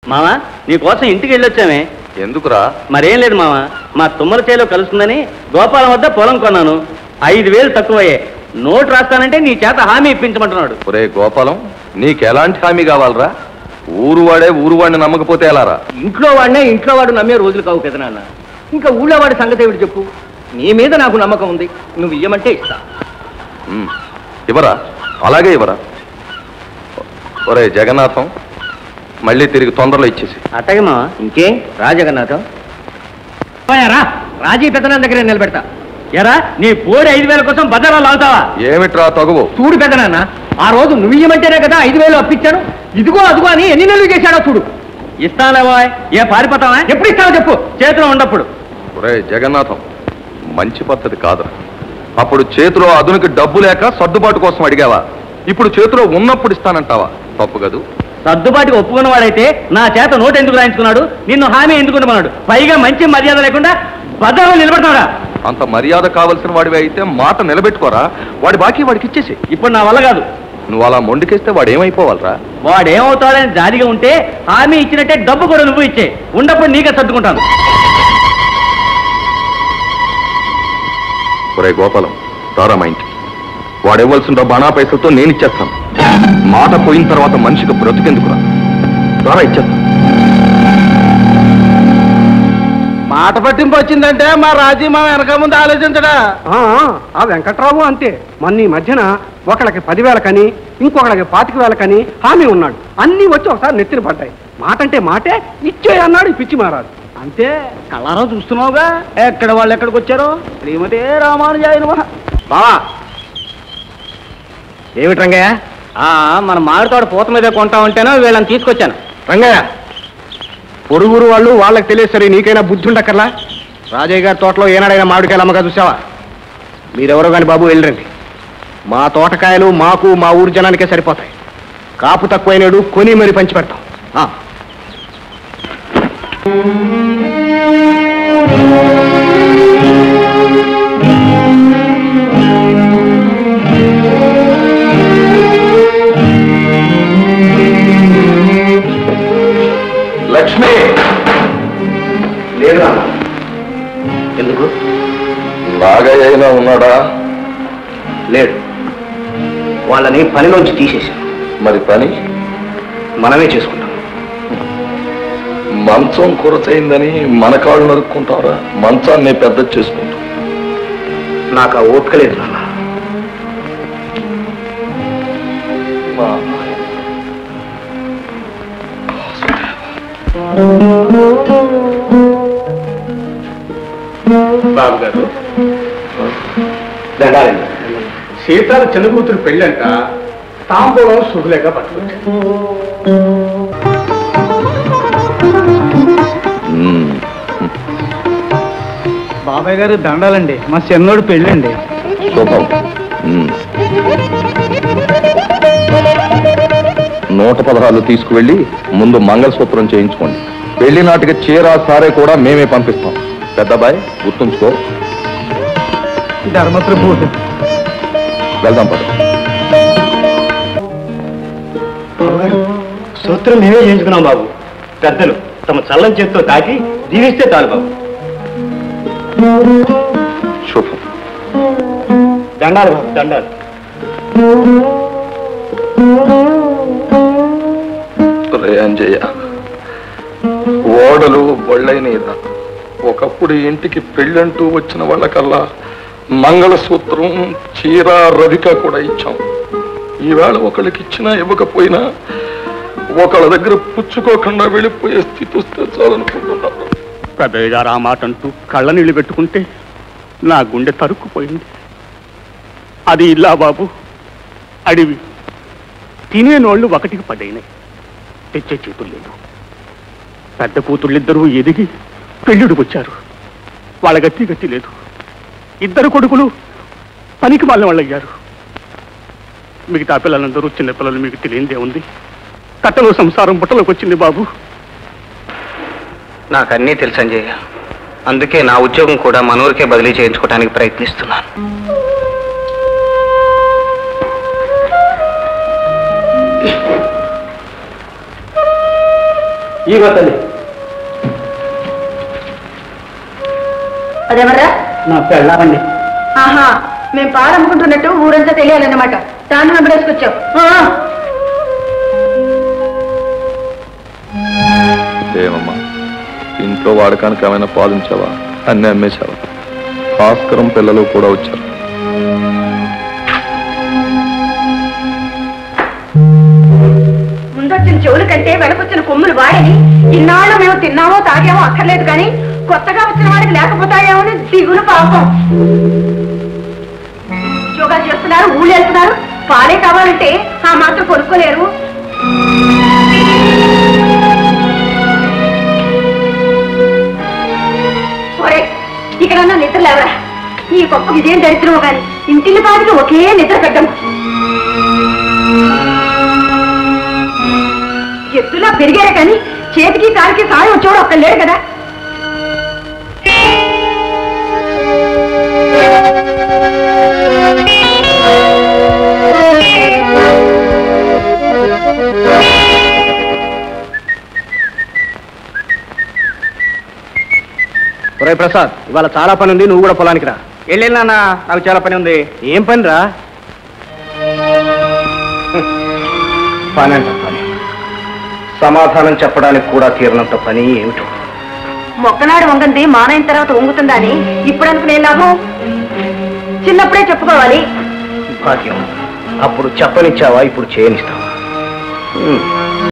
మావా నీకోసం ఇంటికి వెళ్ళొచ్చామే ఎందుకురా మరేం లేదు మావా మా తుమ్మల చేలో కలుస్తుందని గోపాలం వద్ద పొలం కొన్నాను ఐదు వేలు తక్కువయ్యే నోటు రాస్తానంటే నీ చేత హామీ ఇప్పించమంటున్నాడు ఒరే గోపాలం నీకెలాంటి హామీ కావాలరా ఊరు వాడే ఊరు వాడిని నమ్మకపోతే ఎలారా ఇంట్లో వాడినే ఇంట్లో వాడు నమ్మే రోజులు కావు కదా నాన్న ఇంకా ఊళ్ళో వాడి సంగతి ఏమిటి చెప్పు నీ మీద నాకు నమ్మకం ఉంది నువ్వు ఇయ్యమంటే ఇస్తా ఉమ్, ఇవ్వరా అలాగే ఇవ్వరా ఒరే జగన్నాథం మళ్ళీ తిరిగి తొందరలో ఇచ్చేసి అట్టగే మావా ఇంకేం రా జగన్నాథం రా రాజీ పెద్దనాన్న దగ్గర నిలబెడతా ఎరా నీ పోడి ఐదు వేల కోసం బజార్లో లాగుతావా ఏమిట్రా తగువు చూడు పెద్దనాన్న ఆ రోజు నువ్వు ఇయ్యమంటేనే కదా ఐదు వేలు అప్పించాను ఇదిగో అదిగో అని ఎన్ని నెలలు చేశాడో చూడు ఇస్తానేవా ఏ పారిపోతావా ఎప్పుడు ఇస్తావో చెప్పు చేతిలో ఉండప్పుడు ఒరే జగన్నాథం మంచి పద్ధతి కాదురా అప్పుడు చేతిలో అదునికి డబ్బు లేక సర్దుబాటు కోసం అడిగావా ఇప్పుడు చేతిలో ఉన్నప్పుడు ఇస్తానంటావా తప్పు కదూ సర్దుబాటుగా ఒప్పుకున్న వాడైతే నా చేత నోటు ఎందుకు రాయించుకున్నాడు నిన్ను హామీ ఎందుకు ఉండమన్నాడు పైగా మంచి మర్యాద లేకుండా బజార్లో నిలబడతాడా అంత మర్యాద కావలసిన వాడివి అయితే మాట నిలబెట్టుకోరా వాడి బాకీ వాడికి ఇచ్చేసి ఇప్పుడు నా వల్ల కాదు నువ్వు అలా మొండికేస్తే వాడు ఏమైపోవాలరా వాడేమవుతాడని జాలిగా ఉంటే హామీ ఇచ్చినట్టే డబ్బు కూడా నువ్వు ఇచ్చే ఉండప్పుడు నీకే సర్దుకుంటాను ఒరే గోపాలం రారా మా ఇంటికి వాడు ఇవ్వాల్సిన డబ్బు అనా పైసలతో నేను ఇచ్చేస్తాను మాట పోయిన తర్వాత మనిషికి బ్రతికెందుకురా రారా ఇచ్చేస్తాను మాట పట్టింపు వచ్చిందంటే మా రాజీ మా వెనక ముందు ఆలోచించడా ఆ, ఆ వెంకట్రావు అంతే మొన్న ఈ మధ్యన ఒకళ్ళకి పదివేలకని ఇంకొకళ్ళకి పాతిక వేలకని హామీ ఉన్నాడు అన్నీ వచ్చి ఒకసారి నెత్తిన పడ్డాయి మాట అంటే మాటే ఇచ్చే అన్నాడు ఈ పిచ్చి మారాదు అంతే కళ్ళారా చూస్తున్నావుగా ఎక్కడ వాళ్ళు ఎక్కడికి వచ్చారో శ్రీమతి రామానుజాయ నమః బావా ఏమిటి రంగయ్య ఆ, మన మామిడితోట పూత మీద కొంటా ఉంటేనో వీళ్ళని తీసుకొచ్చాను రంగయ్య పొరుగురు వాళ్ళు వాళ్ళకి తెలియదు సరే నీకైనా బుద్ధి ఉండక్కర్లా రాజయ్య గారి తోటలో ఏనాడైనా మామిడికాయలు అమ్మగా చూసావా మీరెవరో కానీ బాబు వెళ్ళండి మా తోటకాయలు మాకు మా ఊరు జనానికే సరిపోతాయి కాపు తక్కువైనడు కొని మరి పంచి పెడతాం ఆ. లక్ష్మి లేదురా ఎందుకు నాగయ్య అయినా ఉన్నాడా లేడు వాళ్ళని పనిలోంచి తీసేశాం మరి పని మనమే చేసుకుంటాం మంచం కొరతయిందని మన కాళ్ళు నరుక్కుంటారా మంచాన్ని పెద్ద చేసుకుంటాం నాకు ఆ ఓపిక లేదు నాన్న బాబు గారు దండాలండి సీతాల చిన్న కూతురు పెళ్ళంట తాంబూలం శుభలేక పట్టుకొచ్చాను మ్మ్. బాబాయ్ గారు దండాలండి మా చిన్నోడు పెళ్ళండి శుభం మ్మ్. నూట పదహారులు తీసుకువెళ్ళి ముందు మంగళసూత్రం చేయించుకోండి పెళ్లి నాటికి చీర సారే కూడా మేమే పంపిస్తాం పెద్దబాయ్ గుర్తుంచుకో ధర్మప్రభు వెళ్దాం పద సూత్రం మేమే చేయించుకున్నాం బాబు పెద్దలు తమ చల్లం చేత్తో తాకి దీవిస్తే చాలు బాబు శుభం దండాలు బాబు దండాలు రే అంజయ్య ఓడలు బొళ్ళైనదా ఒకప్పుడు ఇంటికి పెళ్ళంటూ వచ్చిన వాళ్ళకల్లా మంగళసూత్రం చీర రవిక కూడా ఇచ్చాం ఈవేళ ఒకళ్ళకి ఇచ్చినా ఇవ్వకపోయినా ఒకళ్ళ దగ్గర పుచ్చుకోకుండా వెళ్ళిపోయే స్థితి వస్తే చాలనుకుంటున్నాను పెద్దయ్య గారు ఆ మాట అంటూ కళ్ళ నీళ్లు పెట్టుకుంటే నా గుండె తరుక్కుపోయింది అది ఇల్లా బాబు అడివి తినే నోళ్ళు ఒకటికి పడైనాయి తెచ్చే చేతులు లేదు పెద్ద కూతుళ్ళిద్దరూ ఎదిగి పెళ్ళిడికి వచ్చారు వాళ్ళ గట్టి గట్టి లేదు ఇద్దరు కొడుకులు పనికి వాళ్ళ వాళ్ళు అయ్యారు మిగతా పిల్లలందరూ చిన్న పిల్లలు మీకు తెలియదే ఉంది కట్టలో సంసారం బుట్టలోకి వచ్చింది బాబు నాకన్నీ తెలుసు అంజయ్య అందుకే నా ఉద్యోగం కూడా మనూరికే బదిలీ చేయించుకోవడానికి ప్రయత్నిస్తున్నాను ఈ తల్లి అదెవరా నా పెళ్ళామండి ఆహా మేము పాలమ్ముకుంటున్నట్టు ఊరంతా తెలియాలన్నమాట దాన్ని వెంబడేసుకొచ్చావు ఆ, ఏమమ్మా ఇంట్లో వాడకానికి ఏమైనా పాలించావా అన్నీ అమ్మేశావా భాస్కరం పిల్లలు కూడా వచ్చారు ముందొచ్చిన చెవుల కంటే వెనకొచ్చిన కొమ్ములు వాడని ఇన్నాళ్ళు మేము తిన్నామో తాగామో అక్కర్లేదు కానీ కొత్తగా వచ్చిన వాడికి లేకపోతాయేమో అని దిగులు పాపం యోగా చేస్తున్నారు ఊళ్ళు వెళ్తున్నారు పాలే కావాలంటే ఆ మాత్రం కొనుక్కోలేరు ఒరే ఇక్కడన్నా నిద్ర లేవరా ఈ గొప్పకి ఇదేం దరిద్రమో కానీ ఇంటిల్లి పాటికి ఒకే నిద్ర పెట్టము ఎత్తులా పెరిగారే కానీ చేతికి కాలికి సాయం వచ్చాడు ఒక్క లేడు కదా ఒరే ప్రసాద్ ఇవాళ చాలా పని ఉంది నువ్వు కూడా పొలానికి రా వెళ్ళినా నాకు చాలా పని ఉంది ఏం పని రా పని అంట పని సమాధానం చెప్పడానికి కూడా తీరనంత పని ఏమిటో మొక్కనాడు వంగంది మానైన తర్వాత వంగుతుందా అని ఇప్పుడు అనుకునే లాభం చిన్నప్పుడే చెప్పుకోవాలి భాగ్యం అప్పుడు చెప్పనిచ్చావా ఇప్పుడు చేయనిస్తావా హ్మ్.